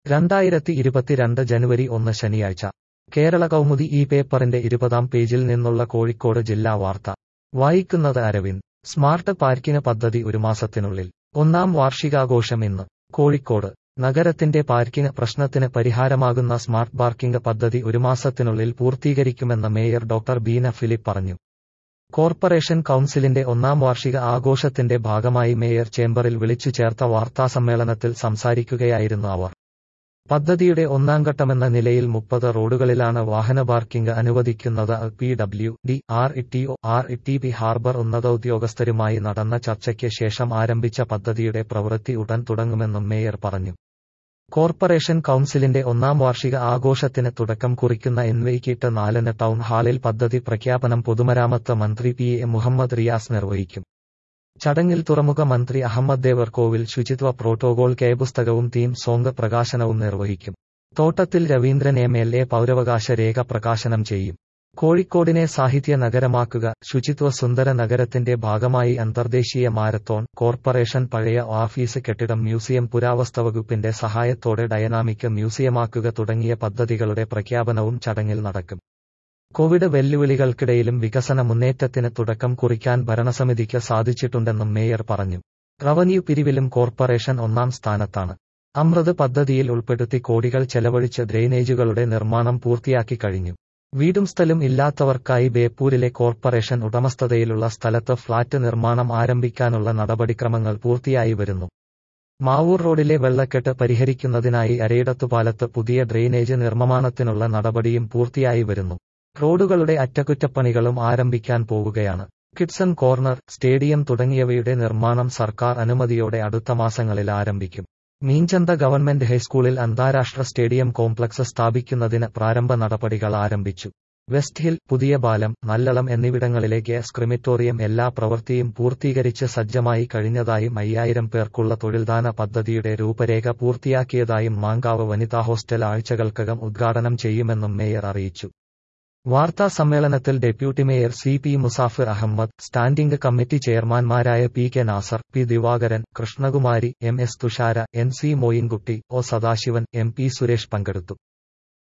രണ്ടായിരത്തി ഇരുപത്തിരണ്ട് ജനുവരി ഒന്ന് ശനിയാഴ്ച കേരള കൗമുദി ഈ പേപ്പറിന്റെ ഇരുപതാം പേജിൽ നിന്നുള്ള കോഴിക്കോട് ജില്ലാ വാർത്ത വായിക്കുന്നത് അരവിന്ദ് സ്മാർട്ട് പാർക്കിംഗ് പദ്ധതി ഒരു മാസത്തിനുള്ളിൽ ഒന്നാം വാർഷികാഘോഷം ഇന്ന് കോഴിക്കോട് നഗരത്തിന്റെ പാർക്കിംഗ് പ്രശ്നത്തിന് പരിഹാരമാകുന്ന സ്മാർട്ട് പാർക്കിംഗ് പദ്ധതി ഒരു മാസത്തിനുള്ളിൽ പൂർത്തീകരിക്കുമെന്ന് മേയർ ഡോക്ടർ ബീന ഫിലിപ്പ് പറഞ്ഞു കോർപ്പറേഷൻ കൌൺസിലിന്റെ ഒന്നാം വാർഷിക ആഘോഷത്തിന്റെ ഭാഗമായി മേയർ ചേംബറിൽ വിളിച്ചു ചേർത്ത വാർത്താസമ്മേളനത്തിൽ സംസാരിക്കുകയായിരുന്നു അവർ പദ്ധതിയുടെ ഒന്നാം ഘട്ടമെന്ന നിലയിൽ മുപ്പത് റോഡുകളിലാണ് വാഹന പാർക്കിംഗ് അനുവദിക്കുന്നത് P W D R E O R E P harbour ഉന്നതോദ്യോഗസ്ഥരുമായി നടന്ന ചർച്ചയ്ക്ക് ശേഷം ആരംഭിച്ച പദ്ധതിയുടെ പ്രവൃത്തി ഉടൻ തുടങ്ങുമെന്നും മേയർ പറഞ്ഞു കോർപ്പറേഷൻ കൌൺസിലിന്റെ ഒന്നാം വാർഷിക ആഘോഷത്തിന് തുടക്കം കുറിക്കുന്ന എൻവൈക്കിട്ട് നാലിന് ടൗൺ ഹാളിൽ പദ്ധതി പ്രഖ്യാപനം പൊതുമരാമത്ത് മന്ത്രി പി എ മുഹമ്മദ് റിയാസ് നിർവഹിക്കും ചടങ്ങിൽ തുറമുഖ മന്ത്രി അഹമ്മദ് ദേവർകോവിൽ ശുചിത്വ പ്രോട്ടോകോൾ കെ പുസ്തകവും തീം സോങ് പ്രകാശനവും നിർവഹിക്കും Thottathil Raveendran M L A പൗരവകാശ രേഖ പ്രകാശനം ചെയ്യും കോഴിക്കോടിനെ സാഹിത്യ നഗരമാക്കുക ശുചിത്വ സുന്ദര നഗരത്തിന്റെ ഭാഗമായി അന്തർദേശീയ മാരത്തോൺ കോർപ്പറേഷൻ പഴയ ഓഫീസ് കെട്ടിടം മ്യൂസിയം പുരാവസ്തു വകുപ്പിന്റെ സഹായത്തോടെ ഡയനാമിക് മ്യൂസിയമാക്കുക തുടങ്ങിയ പദ്ധതികളുടെ പ്രഖ്യാപനവും ചടങ്ങിൽ നടക്കും കോവിഡ് വെല്ലുവിളികൾക്കിടയിലും വികസന മുന്നേറ്റത്തിന് തുടക്കം കുറിക്കാൻ ഭരണസമിതിക്ക് സാധിച്ചിട്ടുണ്ടെന്നും മേയർ പറഞ്ഞു റവന്യൂ പിരിവിലും കോർപ്പറേഷൻ ഒന്നാം സ്ഥാനത്താണ് അമൃത് പദ്ധതിയിൽ ഉൾപ്പെടുത്തി കോടികൾ ചെലവഴിച്ച് ഡ്രെയിനേജുകളുടെ നിർമ്മാണം പൂർത്തിയാക്കി കഴിഞ്ഞു വീടും സ്ഥലം ഇല്ലാത്തവർക്കായി ബേപ്പൂരിലെ കോർപ്പറേഷൻ ഉടമസ്ഥതയിലുള്ള സ്ഥലത്ത് ഫ്ളാറ്റ് നിർമ്മാണം ആരംഭിക്കാനുള്ള നടപടിക്രമങ്ങൾ പൂർത്തിയായി വരുന്നു മാവൂർ റോഡിലെ വെള്ളക്കെട്ട് പരിഹരിക്കുന്നതിനായി അരയിടത്തുപാലത്ത് പുതിയ ഡ്രെയിനേജ് നിർമ്മാണത്തിനുള്ള നടപടിയും പൂർത്തിയായി വരുന്നു റോഡുകളുടെ അറ്റകുറ്റപ്പണികളും ആരംഭിക്കാൻ പോവുകയാണ് കിഡ്സൺ കോർണർ സ്റ്റേഡിയം തുടങ്ങിയവയുടെ നിർമ്മാണം സർക്കാർ അനുമതിയോടെ അടുത്ത മാസങ്ങളിൽ ആരംഭിക്കും മീഞ്ചന്ത ഗവൺമെന്റ് ഹൈസ്കൂളിൽ അന്താരാഷ്ട്ര സ്റ്റേഡിയം കോംപ്ലക്സ് സ്ഥാപിക്കുന്നതിന് പ്രാരംഭ നടപടികൾ ആരംഭിച്ചു വെസ്റ്റ് ഹിൽ പുതിയ പാലം നല്ലളം എന്നിവിടങ്ങളിലെ ഗ്യാസ് ക്രിമിറ്റോറിയം എല്ലാ പ്രവൃത്തിയും പൂർത്തീകരിച്ച് സജ്ജമായി കഴിഞ്ഞതായും അയ്യായിരം പേർക്കുള്ള തൊഴിൽദാന പദ്ധതിയുടെ രൂപരേഖ പൂർത്തിയാക്കിയതായും മാങ്കാവ് വനിതാ ഹോസ്റ്റൽ ആഴ്ചകൾക്കകം ഉദ്ഘാടനം ചെയ്യുമെന്നും മേയർ അറിയിച്ചു വാർത്താ സമ്മേളനത്തിൽ deputy mayor C P Musafir Ahmed standing committee ചെയർമാൻമാരായ P K Nasar P Divakaran Krishnakumari M S Thushara N C Moinkutty O Sadasivan M P Suresh പങ്കെടുത്തു